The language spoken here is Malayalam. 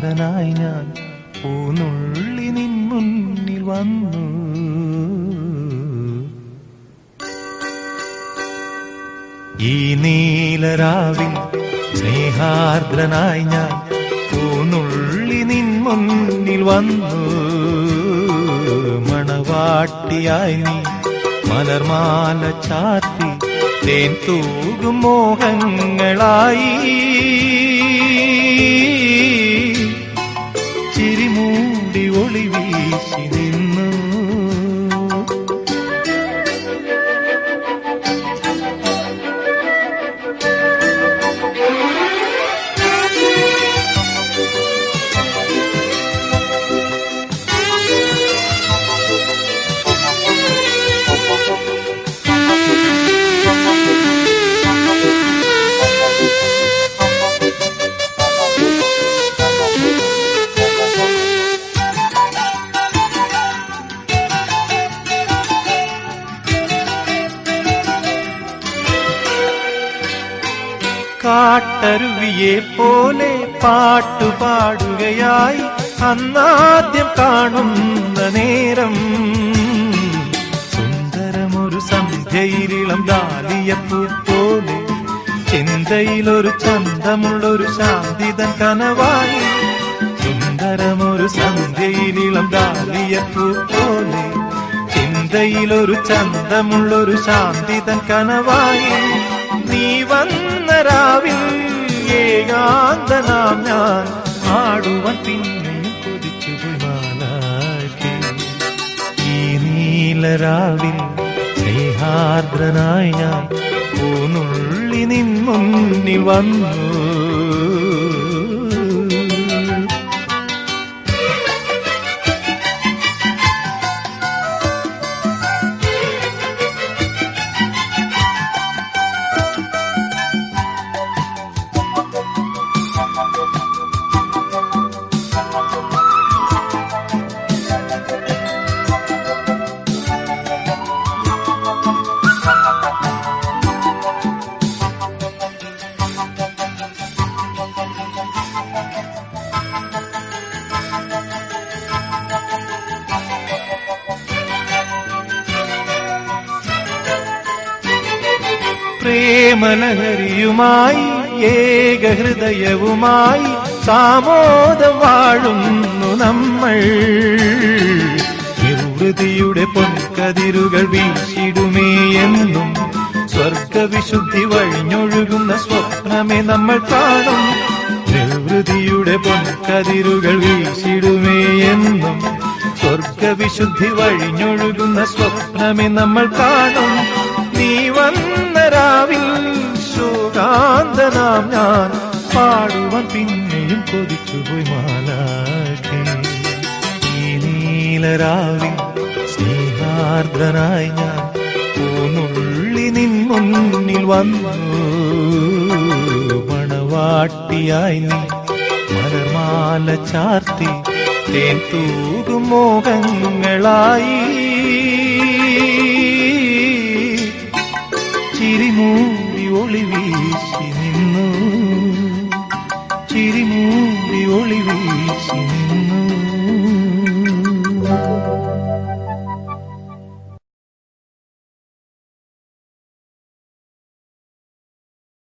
സ്നേഹാർദ്രനായി ഞാൻ പൂനുള്ളി നിൻ മുന്നിൽ വന്നു ഈ നീലരാവിൽ സ്നേഹാർദ്രനായി ഞാൻ പൂനുള്ളി നിൻ മുന്നിൽ വന്നു മണവാട്ടിയായി നീ മലർമാല ചാത്തി തേൻ തൂകും മോഹങ്ങളായി ചിരിമൂടി ഒളി വീശി നിന്നു കാട്ടരുവിയെ പോലെ പാട്ടുപാടുകയായി അന്നാദ്യം കാണുന്ന നേരം സുന്ദരമൊരു സന്ധ്യയിലിളം ദാലിയപ്പൂ പോലെ ചിന്തയിലൊരു ചന്തമുള്ളൊരു ശാന്തിതൻ കനവായി സുന്ദരമൊരു സന്ധ്യയിലിളം ദാലിയപ്പൂ പോലെ ചിന്തയിലൊരു ചന്തമുള്ളൊരു ശാന്തിതൻ കനവായി നീ വന്ന രാവിൽ ഏകാന്തനാം ഞാൻ ആടുവാൻ പിന്നെയും കൊതിച്ചുപോയി മാലാക്കി ഈ നീലരാവിൽ സ്നേഹാർദ്രനായി ഞാൻ പൂനുള്ളി നിൻ മുന്നിൽ വന്നു പ്രേമലഹരിയുമായി ഏകഹൃദയവുമായി സാമോദം വാഴുന്നു നമ്മൾ നിർവൃതിയുടെ പൊൻകതിരുകൾ വീശിടുമേ എന്നും സ്വർഗവിശുദ്ധി വഴിഞ്ഞൊഴുകുന്ന സ്വപ്നമേ നമ്മൾ കാണും നിർവൃതിയുടെ പൊൻകതിരുകൾ വീശിടുമേ എന്നും സ്വർഗവിശുദ്ധി വഴിഞ്ഞൊഴുകുന്ന സ്വപ്നമേ നമ്മൾ കാണും നീ വന്ന രാവിൽ ശോകാന്തനാം ഞാൻ പാടുവാൻ പിന്നെയും കൊതിച്ചുപോയി മാലാക്കി ഈ നീലരാവിൽ സ്നേഹാർദ്രനായി ഞാൻ പൂനുള്ളി നിൻ മുന്നിൽ വന്നു മണവാട്ടിയായി നീ മലർമാല ചാർത്തി തേൻ തൂകും മോഹങ്ങളായി ചിരിമൂടി ഒളി വീശി നിന്നു ചിരിമൂടി ഒളി വീശി നിന്നു